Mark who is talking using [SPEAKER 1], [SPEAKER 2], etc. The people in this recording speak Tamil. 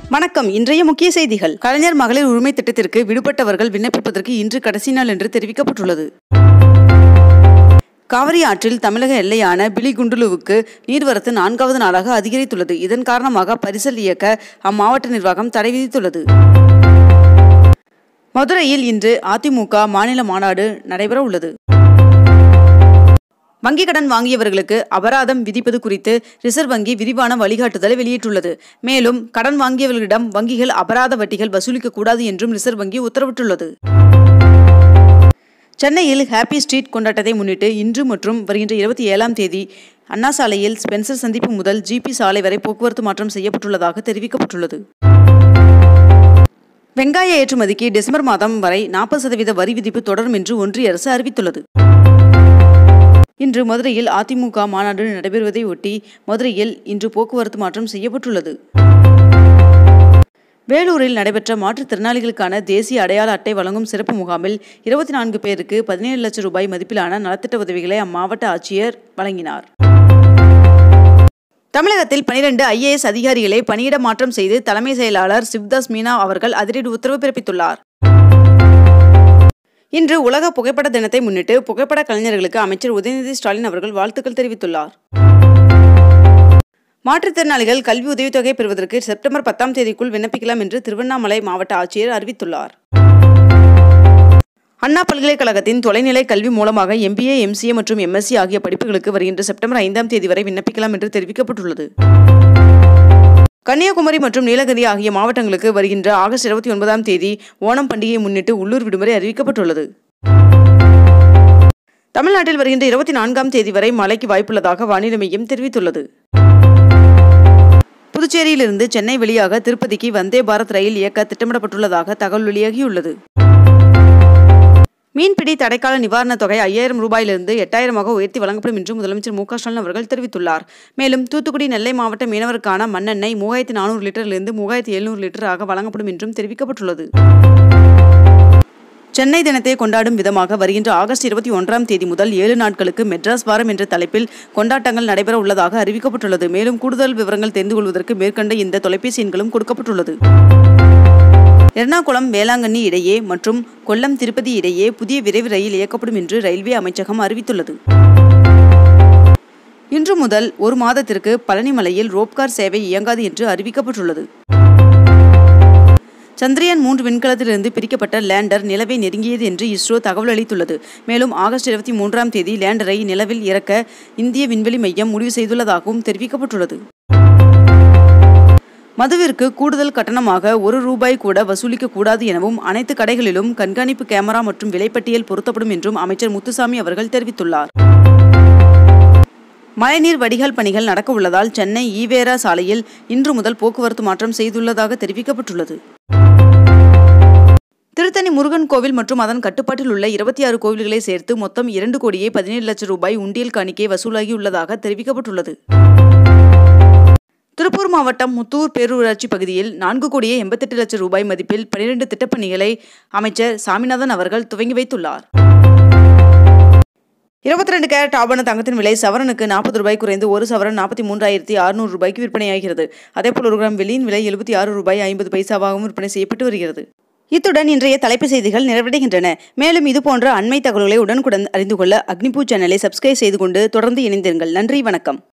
[SPEAKER 1] வணக்கம் இன்றைய முக்கிய செய்திகள் கலைஞர் மகளிர் உரிமை திட்டத்திற்கு விடுபட்டவர்கள் விண்ணப்பிப்பதற்கு இன்று கடைசி நாள் என்று தெரிவிக்கப்பட்டுள்ளது காவிரி ஆற்றில் தமிழக எல்லையான பிலிகுண்டுலுவுக்கு நீர்வரத்து நான்காவது நாளாக அதிகரித்துள்ளது இதன் காரணமாக பரிசல் இயக்க அம்மாவட்ட நிர்வாகம் தடை விதித்துள்ளது மதுரையில் இன்று அதிமுக மாநில மாநாடு நடைபெற உள்ளது வங்கிக் கடன் வாங்கியவர்களுக்கு அபராதம் விதிப்பது குறித்து ரிசர்வ் வங்கி விரிவான வழிகாட்டுதலை வெளியிட்டுள்ளது மேலும் கடன் வாங்கியவர்களிடம் வங்கிகள் அபராத வட்டிகள் வசூலிக்க கூடாது என்றும் ரிசர்வ் வங்கி உத்தரவிட்டுள்ளது சென்னையில் ஹாப்பி ஸ்ட்ரீட் கொண்டாட்டத்தை முன்னிட்டு இன்று மற்றும் வருகின்ற இருபத்தி ஏழாம் தேதி அண்ணா சாலையில் ஸ்பென்சர் சந்திப்பு முதல் ஜிபி சாலை வரை போக்குவரத்து மாற்றம் செய்யப்பட்டுள்ளதாக தெரிவிக்கப்பட்டுள்ளது வெங்காய ஏற்றுமதிக்கு டிசம்பர் மாதம் வரை நாற்பது சதவீத வரி விதிப்பு தொடரும் என்று ஒன்றிய அரசு அறிவித்துள்ளது இன்று மதுரையில் அதிமுக மாநாடு நடைபெறுவதை ஒட்டி மதுரையில் இன்று போக்குவரத்து மாற்றம் செய்யப்பட்டுள்ளது வேலூரில் நடைபெற்ற மாற்றுத்திறனாளிகளுக்கான தேசிய அடையாள அட்டை வழங்கும் சிறப்பு முகாமில் இருபத்தி நான்கு பேருக்கு பதினேழு லட்சம் ரூபாய் மதிப்பிலான நலத்திட்ட உதவிகளை அம்மாவட்ட ஆட்சியர் வழங்கினார் தமிழகத்தில் பனிரெண்டு ஐஏஎஸ் அதிகாரிகளை பணியிட மாற்றம் செய்து தலைமை செயலாளர் சிவ்தாஸ் மீனா அவர்கள் அதிரடி உத்தரவு பிறப்பித்துள்ளார் இன்று உலக புகைப்பட தினத்தை முன்னிட்டு புகைப்பட கலைஞர்களுக்கு அமைச்சர் உதயநிதி ஸ்டாலின் அவர்கள் வாழ்த்துக்கள் தெரிவித்துள்ளார் மாற்றுத்திறனாளிகள் கல்வி உதவித்தொகை பெறுவதற்கு செப்டம்பர் பத்தாம் தேதிக்குள் விண்ணப்பிக்கலாம் என்று திருவண்ணாமலை மாவட்ட ஆட்சியர் அறிவித்துள்ளார் அண்ணா பல்கலைக்கழகத்தின் தொலைநிலை கல்வி மூலமாக எம்பிஏ எம்சிஏ மற்றும் எம்எஸ்சி ஆகிய படிப்புகளுக்கு வருகின்ற செப்டம்பர் ஐந்தாம் தேதி வரை விண்ணப்பிக்கலாம் என்று தெரிவிக்கப்பட்டுள்ளது கன்னியாகுமரி மற்றும் நீலகிரி ஆகிய மாவட்டங்களுக்கு வருகின்ற ஆகஸ்ட் இருபத்தி ஒன்பதாம் தேதி ஓணம் பண்டிகையை முன்னிட்டு உள்ளூர் விடுமுறை அறிவிக்கப்பட்டுள்ளது தமிழ்நாட்டில் வருகின்ற இருபத்தி நான்காம் தேதி வரை மழைக்கு வாய்ப்புள்ளதாக வானிலை மையம் தெரிவித்துள்ளது புதுச்சேரியிலிருந்து சென்னை வழியாக திருப்பதிக்கு வந்தே பாரத் ரயில் இயக்க திட்டமிடப்பட்டுள்ளதாக தகவல் வெளியாகியுள்ளது மீன்பிடி தடைக்கால நிவாரணத் தொகை ஐயாயிரம் ரூபாயிலிருந்து எட்டாயிரமாக உயர்த்தி வழங்கப்படும் என்று முதலமைச்சர் மு க ஸ்டாலின் அவர்கள் தெரிவித்துள்ளார் மேலும் தூத்துக்குடி நெல்லை மாவட்ட மீனவருக்கான மண்ணெண்ணெய் மூவாயிரத்தி நானூறு லிட்டரிலிருந்து மூவாயிரத்தி எழுநூறு லிட்டராக வழங்கப்படும் என்றும் தெரிவிக்கப்பட்டுள்ளது சென்னை தினத்தை கொண்டாடும் விதமாக வருகின்ற ஆகஸ்ட் இருபத்தி ஒன்றாம் தேதி முதல் ஏழு நாட்களுக்கு மெட்ராஸ் வாரம் என்ற தலைப்பில் கொண்டாட்டங்கள் நடைபெற உள்ளதாக அறிவிக்கப்பட்டுள்ளது மேலும் கூடுதல் விவரங்கள் தெரிந்து கொள்வதற்கு மேற்கண்ட இந்த தொலைபேசி எண்களும் கொடுக்கப்பட்டுள்ளது எர்ணாகுளம் வேளாங்கண்ணி இடையே மற்றும் கொல்லம் திருப்பதி இடையே புதிய விரைவு ரயில் இயக்கப்படும் என்று ரயில்வே அமைச்சகம் அறிவித்துள்ளது இன்று முதல் ஒரு மாதத்திற்கு பழனிமலையில் ரோப்கார் சேவை இயங்காது என்று அறிவிக்கப்பட்டுள்ளது சந்திரயான் மூன்று விண்கலத்திலிருந்து பிரிக்கப்பட்ட லேண்டர் நிலவை நெருங்கியது என்று இஸ்ரோ தகவல் அளித்துள்ளது மேலும் ஆகஸ்ட் இருபத்தி மூன்றாம் தேதி லேண்டரை நிலவில் இறக்க இந்திய விண்வெளி மையம் முடிவு செய்துள்ளதாகவும் தெரிவிக்கப்பட்டுள்ளது மதுவிற்கு கூடுதல் கட்டணமாக ஒரு ரூபாய் கூட வசூலிக்க கூடாது எனவும் அனைத்து கடைகளிலும் கண்காணிப்பு கேமரா மற்றும் விலைப்பட்டியல் பொருத்தப்படும் என்றும் அமைச்சர் முத்துசாமி அவர்கள் தெரிவித்துள்ளார் மழைநீர் வடிகால் பணிகள் நடக்க உள்ளதால் சென்னை ஈவேரா சாலையில் இன்று முதல் போக்குவரத்து மாற்றம் செய்துள்ளதாக தெரிவிக்கப்பட்டுள்ளது திருத்தணி முருகன் கோவில் மற்றும் அதன் கட்டுப்பாட்டில் உள்ள இருபத்தி ஆறு கோவில்களை சேர்த்து மொத்தம் இரண்டு கோடியே பதினேழு லட்சம் ரூபாய் உண்டியல் காணிக்கை வசூலாகியுள்ளதாக தெரிவிக்கப்பட்டுள்ளது திருப்பூர் மாவட்டம் முத்தூர் பேரூராட்சி பகுதியில் நான்கு கோடியே எண்பத்தெட்டு லட்சம் ரூபாய் மதிப்பில் பனிரெண்டு திட்டப்பணிகளை அமைச்சர் சாமிநாதன் அவர்கள் துவங்கி வைத்துள்ளார் இருபத்தி ரெண்டு கேரட் ஆபண தங்கத்தின் விலை சவரனுக்கு நாற்பது ரூபாய் குறைந்து ஒரு சவரன் நாற்பத்தி மூன்றாயிரத்தி அறுநூறு ரூபாய்க்கு விற்பனையாகிறது அதேபோல் ஒரு கிராம் வெள்ளியின் விலை எழுபத்தி ஆறு ரூபாய் ஐம்பது பைசாவாகவும் விற்பனை செய்யப்பட்டு வருகிறது இத்துடன் இன்றைய தலைப்பு செய்திகள் நிறைவடைகின்றன மேலும் இதுபோன்ற அண்மை தகவல்களை உடனுக்குடன் அறிந்து கொள்ள அக்னிபூ சேனலை சப்ஸ்கிரைப் செய்து கொண்டு தொடர்ந்து இணைந்திருங்கள் நன்றி வணக்கம்